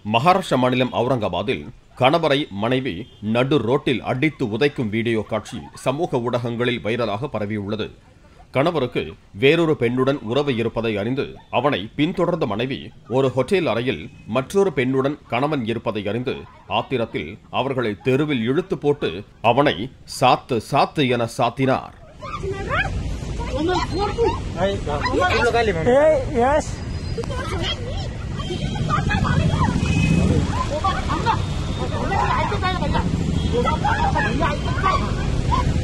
மகாராஷ்டிர மாநிலம் அவுரங்காபாத்தில் கணவரை மனைவி நடு ரோட்டில் அடித்து உதைக்கும் வீடியோ காட்சி சமூக ஊடகங்களில் வைரலாக பரவியுள்ளது கணவருக்கு வேறொரு பெண்ணுடன் உறவு இருப்பதை அறிந்து அவனை பின்தொடர்ந்த மனைவி ஒரு ஹோட்டல் அறையில் மற்றொரு பெண்ணுடன் கணவன் இருப்பதை அறிந்து ஆத்திரத்தில் அவர்களை தெருவில் இழுத்து போட்டு அவனை சாத்து சாத்து என சாத்தினார் Hey, yes. Hãy subscribe cho kênh Ghiền Mì Gõ Để không bỏ lỡ